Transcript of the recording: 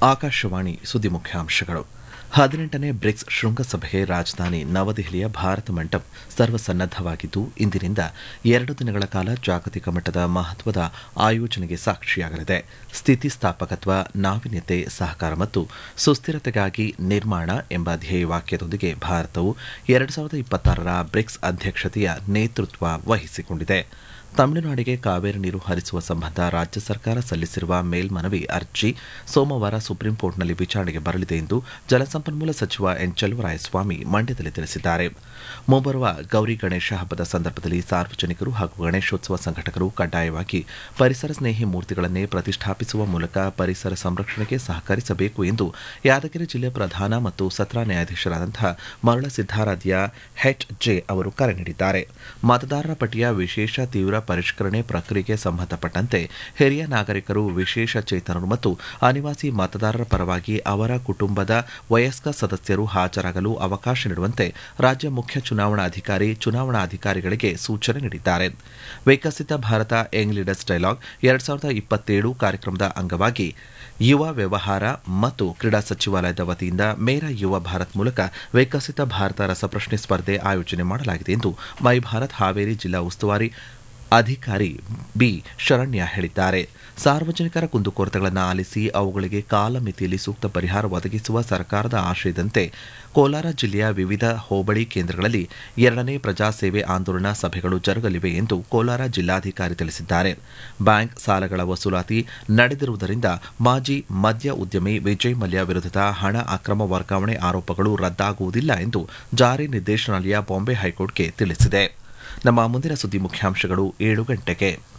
ಆಕಾಶವಾಣಿ ಸುದ್ದಿ ಮುಖ್ಯಾಂಶಗಳು ಹದಿನೆಂಟನೇ ಬ್ರಿಕ್ಸ್ ಶೃಂಗಸಭೆಗೆ ರಾಜಧಾನಿ ನವದೆಹಲಿಯ ಭಾರತ ಮಂಟಪ ಸರ್ವಸನ್ನದ್ದವಾಗಿದ್ದು ಇಂದಿನಿಂದ ಎರಡು ದಿನಗಳ ಕಾಲ ಜಾಗತಿಕ ಮಟ್ಟದ ಮಹತ್ವದ ಆಯೋಜನೆಗೆ ಸಾಕ್ಷಿಯಾಗಲಿದೆ ಸ್ಥಿತಿಸ್ಥಾಪಕತ್ವ ನಾವೀನ್ಯತೆ ಸಹಕಾರ ಮತ್ತು ಸುಸ್ಥಿರತೆಗಾಗಿ ನಿರ್ಮಾಣ ಎಂಬ ಧ್ಯೇಯವಾಕ್ಯದೊಂದಿಗೆ ಭಾರತವು ಎರಡು ಸಾವಿರದ ಇಪ್ಪತ್ತಾರರ ಬ್ರಿಕ್ಸ್ ಅಧ್ಯಕ್ಷತೆಯ ನೇತೃತ್ವ ವಹಿಸಿಕೊಂಡಿದೆ ತಮಿಳುನಾಡಿಗೆ ಕಾವೇರಿ ನೀರು ಹರಿಸುವ ಸಂಬಂಧ ರಾಜ್ಯ ಸರ್ಕಾರ ಸಲ್ಲಿಸಿರುವ ಮೇಲ್ಮನವಿ ಅರ್ಜಿ ಸೋಮವಾರ ಸುಪ್ರೀಂ ಕೋರ್ಟ್ನಲ್ಲಿ ವಿಚಾರಣೆಗೆ ಬರಲಿದೆ ಎಂದು ಜಲಸಂಪನ್ಮೂಲ ಸಚಿವ ಎನ್ ಚಲುವರಾಯಸ್ವಾಮಿ ಮಂಡ್ಯದಲ್ಲಿ ತಿಳಿಸಿದ್ದಾರೆ ಮುಂಬರುವ ಗೌರಿ ಗಣೇಶ ಹಬ್ಬದ ಸಂದರ್ಭದಲ್ಲಿ ಸಾರ್ವಜನಿಕರು ಹಾಗೂ ಗಣೇಶೋತ್ಸವ ಸಂಘಟಕರು ಕಡ್ಡಾಯವಾಗಿ ಪರಿಸರ ಸ್ನೇಹಿ ಮೂರ್ತಿಗಳನ್ನೇ ಪ್ರತಿಷ್ಠಾಪಿಸುವ ಮೂಲಕ ಪರಿಸರ ಸಂರಕ್ಷಣೆಗೆ ಸಹಕರಿಸಬೇಕು ಎಂದು ಯಾದಗಿರಿ ಜಿಲ್ಲೆ ಪ್ರಧಾನ ಮತ್ತು ಸತ್ರ ನ್ಯಾಯಾಧೀಶರಾದಂತಹ ಮರುಳ ಸಿದ್ದಾರಾಧ್ಯ ಹೆಚ್ ಜೆ ಅವರು ಕರೆ ನೀಡಿದ್ದಾರೆ ಮತದಾರರ ಪಟ್ಟಿಯ ವಿಶೇಷ ತೀವ್ರ ಪರಿಷ್ಕರಣೆ ಪ್ರಕ್ರಿಯೆಗೆ ಸಂಬಂಧಪಟ್ಟಂತೆ ಹಿರಿಯ ನಾಗರಿಕರು ವಿಶೇಷ ಚೇತನರು ಮತ್ತು ಅನಿವಾಸಿ ಮತದಾರರ ಪರವಾಗಿ ಅವರ ಕುಟುಂಬದ ವಯಸ್ಕ ಸದಸ್ಯರು ಹಾಜರಾಗಲು ಅವಕಾಶ ನೀಡುವಂತೆ ರಾಜ್ಯ ಮುಖ್ಯ ಚುನಾವಣಾಧಿಕಾರಿ ಚುನಾವಣಾಧಿಕಾರಿಗಳಿಗೆ ಸೂಚನೆ ನೀಡಿದ್ದಾರೆ Viksit Bharat young leaders dialogue ಎರಡ್ ಸಾವಿರದ ಇಪ್ಪತ್ತೇಳು ಕಾರ್ಯಕ್ರಮದ ಅಂಗವಾಗಿ ಯುವ ವ್ಯವಹಾರ ಮತ್ತು ಕ್ರೀಡಾ ಸಚಿವಾಲಯದ ವತಿಯಿಂದ ಮೇರಾ ಯುವ ಭಾರತ್ ಮೂಲಕ ವಿಕಸಿತ ಭಾರತ ರಸಪ್ರಶ್ನೆ ಸ್ಪರ್ಧೆ ಆಯೋಜನೆ ಮಾಡಲಾಗಿದೆ ಎಂದು ಮೈ ಭಾರತ್ ಹಾವೇರಿ ಜಿಲ್ಲಾ ಉಸ್ತುವಾರಿ ಅಧಿಕಾರಿ ಬಿ ಶರಣ್ಯ ಹೇಳಿದ್ದಾರೆ ಸಾರ್ವಜನಿಕರ ಕುಂದುಕೊರತೆಗಳನ್ನು ಆಲಿಸಿ ಅವುಗಳಿಗೆ ಕಾಲಮಿತಿಯಲ್ಲಿ ಸೂಕ್ತ ಪರಿಹಾರ ಒದಗಿಸುವ ಸರ್ಕಾರದ ಆಶಯದಂತೆ ಕೋಲಾರ ಜಿಲ್ಲೆಯ ವಿವಿಧ ಹೋಬಳಿ ಕೇಂದ್ರಗಳಲ್ಲಿ ಎರಡನೇ ಪ್ರಜಾಸೇವೆ ಆಂದೋಲನ ಸಭೆಗಳು ಜರುಗಲಿವೆ ಎಂದು ಕೋಲಾರ ಜಿಲ್ಲಾಧಿಕಾರಿ ತಿಳಿಸಿದ್ದಾರೆ ಬ್ಯಾಂಕ್ ಸಾಲಗಳ ವಸೂಲಾತಿ ನಡೆದಿರುವುದರಿಂದ ಮಾಜಿ ಮದ್ಯ ಉದ್ಯಮಿ ವಿಜಯ್ ಮಲ್ಯ ವಿರುದ್ಧದ ಹಣ ಅಕ್ರಮ ವರ್ಗಾವಣೆ ಆರೋಪಗಳು ರದ್ದಾಗುವುದಿಲ್ಲ ಎಂದು ಜಾರಿ ನಿರ್ದೇಶನಾಲಯ ಬಾಂಬೆ ಹೈಕೋರ್ಟ್ಗೆ ತಿಳಿಸಿದೆ ನಮ್ಮ ಮುಂದಿನ ಸುದ್ದಿ ಮುಖ್ಯಾಂಶಗಳು ಏಳು ಗಂಟೆಗೆ